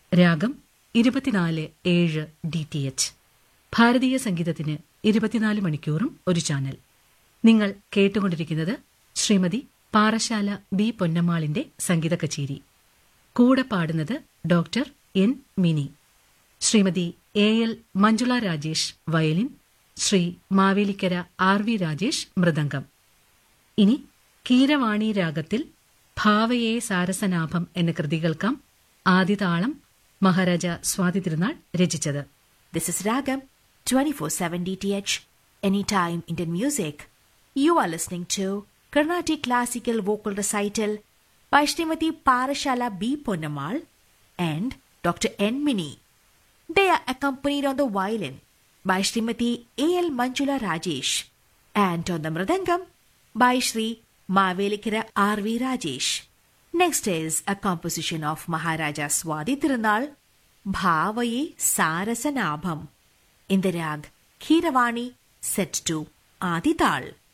രാഗം ഇരുപത്തിനാല് ഏഴ് ഡി ടി എച്ച് ഭാരതീയ സംഗീതത്തിന് ഇരുപത്തിനാല് മണിക്കൂറും ഒരു ചാനൽ നിങ്ങൾ കേട്ടുകൊണ്ടിരിക്കുന്നത് ശ്രീമതി പാറശാല ബി പൊന്നമ്മാളിന്റെ സംഗീത കച്ചേരി കൂടെ പാടുന്നത് doctor N Mini Shrimati A L Manjula Rajesh violin Shri Mavelikkara R V Rajesh mridangam ഇനി കീരവാണി രാഗത്തിൽ ഭാവയെ സാരസനാഭം എന്ന കൃതി കേൾക്കാം ആദിതാളം മഹാരാജ സ്വാതി തിരുനാൾ രചിച്ചത് This is Ragam 24/7 DTH Anytime Indian Music. You are listening to Carnatic Classical Vocal Recital by Srimati Parashala B. Ponnamal and Dr. N. Mini. They are accompanied on the violin by Srimati A. L. Manjula Rajesh and on the mridangam by Sri Mavelikira R. V. Rajesh. Next is a composition of Maharaja Swadi Tirunal, Bhavaye Sarasanabham, in the rag Khiravani set to Adital.